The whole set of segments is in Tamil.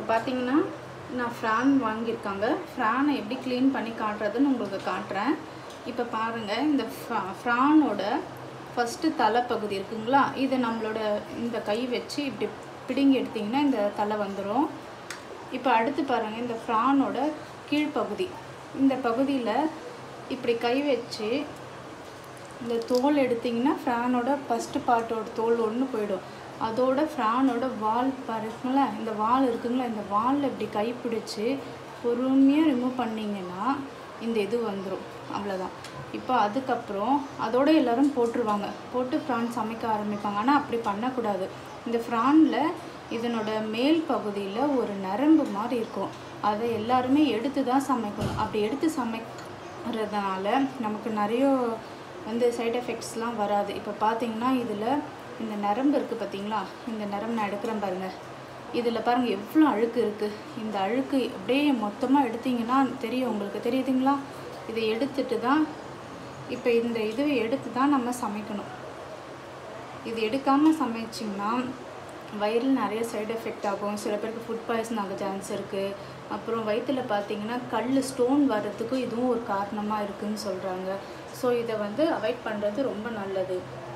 பார்த்தீங்கன்னா நான் ஃப்ரான் வாங்கியிருக்காங்க ஃப்ரானை எப்படி க்ளீன் பண்ணி காட்டுறதுன்னு உங்களுக்கு காட்டுறேன் இப்போ பாருங்கள் இந்த ஃப்ரா- ஃப்ரானோட ஃபஸ்ட்டு தலைப்பகுதி இருக்குங்களா இது நம்மளோட இந்த கை வச்சு இப்படி பிடுங்கி எடுத்திங்கன்னா இந்த தலை வந்துடும் இப்போ அடுத்து பாருங்கள் இந்த ஃப்ரானோட கீழ்ப்பகுதி இந்த பகுதியில் இப்படி கை வச்சு இந்த தோல் எடுத்திங்கன்னா ஃப்ரானோட ஃபஸ்ட்டு பார்ட்டோட தோல் ஒன்று போயிடும் அதோட ஃப்ரானோட வால் பாருங்களா இந்த வால் இருக்குங்களா இந்த வாலில் இப்படி கை பிடிச்சி பொறுமையாக ரிமூவ் பண்ணிங்கன்னா இந்த இது வந்துடும் அவ்வளோதான் இப்போ அதுக்கப்புறம் அதோட எல்லாரும் போட்டுருவாங்க போட்டு ஃப்ரான் சமைக்க ஆரம்பிப்பாங்க ஆனால் அப்படி பண்ணக்கூடாது இந்த ஃப்ரானில் இதனோட மேல் பகுதியில் ஒரு நரம்பு மாதிரி இருக்கும் அதை எல்லாருமே எடுத்து தான் சமைக்கணும் அப்படி எடுத்து சமைக்கிறதுனால நமக்கு நிறைய வந்து சைடு எஃபெக்ட்ஸ்லாம் வராது இப்போ பார்த்தீங்கன்னா இதில் இந்த நரம்பு இருக்குது பார்த்தீங்களா இந்த நரம்பு நான் எடுக்கிறேன் பாருங்கள் இதில் பாருங்கள் எவ்வளோ அழுக்கு இருக்குது இந்த அழுக்கு அப்படியே மொத்தமாக எடுத்தீங்கன்னா தெரியும் உங்களுக்கு தெரியுதுங்களா இதை எடுத்துட்டு தான் இப்போ இந்த இது எடுத்து தான் நம்ம சமைக்கணும் இது எடுக்காமல் சமைச்சிங்கன்னா வயிறில் நிறைய சைடு எஃபெக்ட் ஆகும் சில பேருக்கு ஃபுட் பாய்சன் ஆக சான்ஸ் இருக்குது அப்புறம் வயிற்றுல பார்த்தீங்கன்னா கல் ஸ்டோன் வர்றதுக்கும் இதுவும் ஒரு காரணமாக இருக்குன்னு சொல்கிறாங்க ஸோ இதை வந்து அவாய்ட் பண்ணுறது ரொம்ப நல்லது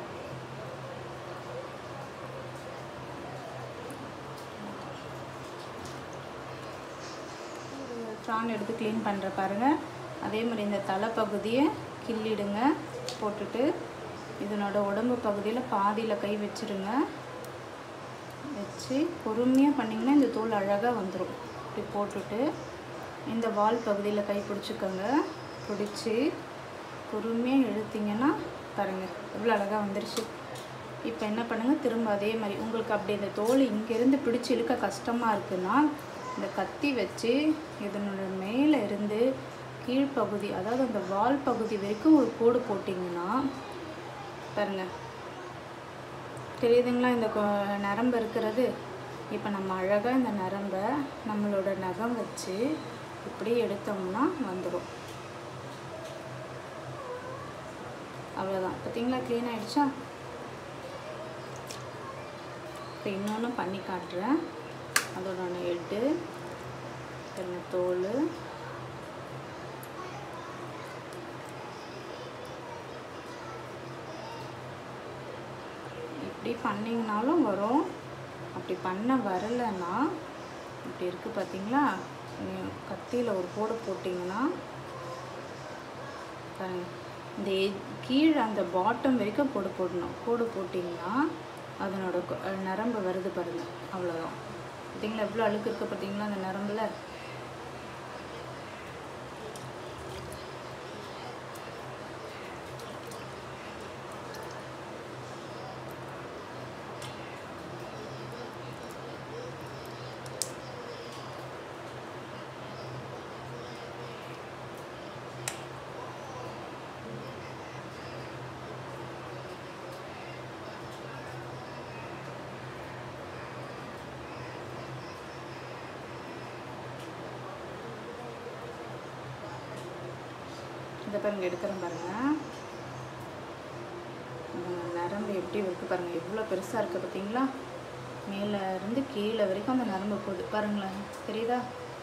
ப்ரான் எடுத்து க்ளீன் பண்ணுற பாருங்க அதே மாதிரி இந்த தலைப்பகுதியை கிள்ளிடுங்க போட்டுட்டு இதனோட உடம்பு பகுதியில் பாதியில் கை வச்சிருங்க வச்சு பொறுமையாக பண்ணிங்கன்னா இந்த தோல் அழகாக வந்துடும் இப்படி போட்டுட்டு இந்த வால் பகுதியில் கை பிடிச்சிக்கோங்க பிடிச்சி பொறுமையாக இழுத்தீங்கன்னா பாருங்கள் எவ்வளோ அழகாக வந்துருச்சு இப்போ என்ன பண்ணுங்கள் திரும்ப அதே மாதிரி உங்களுக்கு அப்படி இந்த தோல் இங்கேருந்து பிடிச்சி இழுக்க கஷ்டமாக இருக்குன்னா இந்த கத்தி வச்சு இதனோட மேலே இருந்து கீழ்ப்பகுதி அதாவது அந்த வால் பகுதி வரைக்கும் ஒரு கோடு போட்டிங்கன்னா பாருங்க தெரியுதுங்களா இந்த கொ- நரம்பு இருக்கிறது இப்போ நம்ம அழகாக இந்த நரம்பை நம்மளோட நகம் வச்சு இப்படி எடுத்தோம்னா வந்துடும் அவ்வளோதான் பார்த்தீங்களா க்ளீன் ஆயிடுச்சா இப்போ இன்னொன்று பண்ணி காட்டுறேன் அதோட எட்டு தென்னை தோல் இப்படி பண்ணிங்கனாலும் வரும் அப்படி பண்ண வரலைன்னா இப்படி இருக்குது பார்த்தீங்களா கத்தியில் ஒரு கோடு போட்டிங்கன்னா பாருங்க இந்த எ- கீழே அந்த பாட்டம் வரைக்கும் கோடு போடணும் கோடு போட்டிங்கன்னா அதனோட கொ- அஹ் நரம்பு வருது பாருங்க அவ்வளோதான் பார்த்தீங்களா எவ்வளோ அழுக்கு இருக்குது பார்த்தீங்களா அந்த நரம்பில் இதை பாருங்க எடுக்கிறேன் பாருங்க இந்த நரம்பு எப்படி இருக்கு பாருங்க எவ்வளோ பெருசாக இருக்குது பார்த்தீங்களா மேலே இருந்து கீழே வரைக்கும் அந்த நரம்பு போகுது பாருங்களேன் தெரியுதா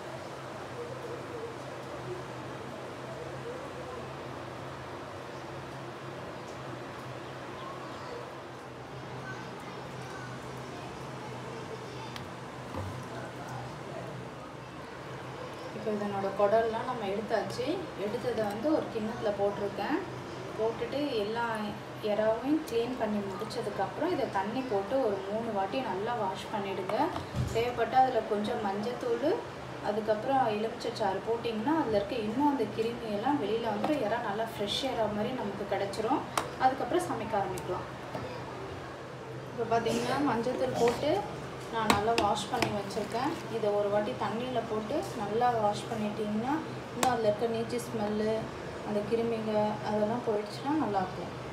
இப்போ இதனோட குடல்லாம் நம்ம எடுத்தாச்சு எடுத்ததை வந்து ஒரு கிண்ணத்தில் போட்டிருக்கேன் போட்டுட்டு எல்லா இறாவையும் க்ளீன் பண்ணி முடிச்சதுக்கப்புறம் இதை தண்ணி போட்டு ஒரு மூணு வாட்டி நல்லா வாஷ் பண்ணிவிடுங்க தேவைப்பட்டால் அதில் கொஞ்சம் மஞ்சத்தூள் அதுக்கப்புறம் எலுமிச்சைச்சாறு போட்டிங்கன்னா அதில் இருக்க இன்னும் அந்த கிருமியெல்லாம் வெளியில் வந்து இறா நல்லா ஃப்ரெஷ் இறா மாதிரி நமக்கு கிடச்சிரும் அதுக்கப்புறம் சமைக்க ஆரம்பிக்கலாம் இப்போ பார்த்தீங்கன்னா மஞ்சத்தூள் போட்டு நான் நல்லா வாஷ் பண்ணி வச்சுருக்கேன் இதை ஒரு வாட்டி தண்ணியில் போட்டு நல்லா வாஷ் பண்ணிட்டீங்கன்னா இன்னும் அதில் இருக்க நீச்சி ஸ்மெல்லு அந்த கிருமிங்க அதெல்லாம் போயிடுச்சுன்னா நல்லாயிருக்கும்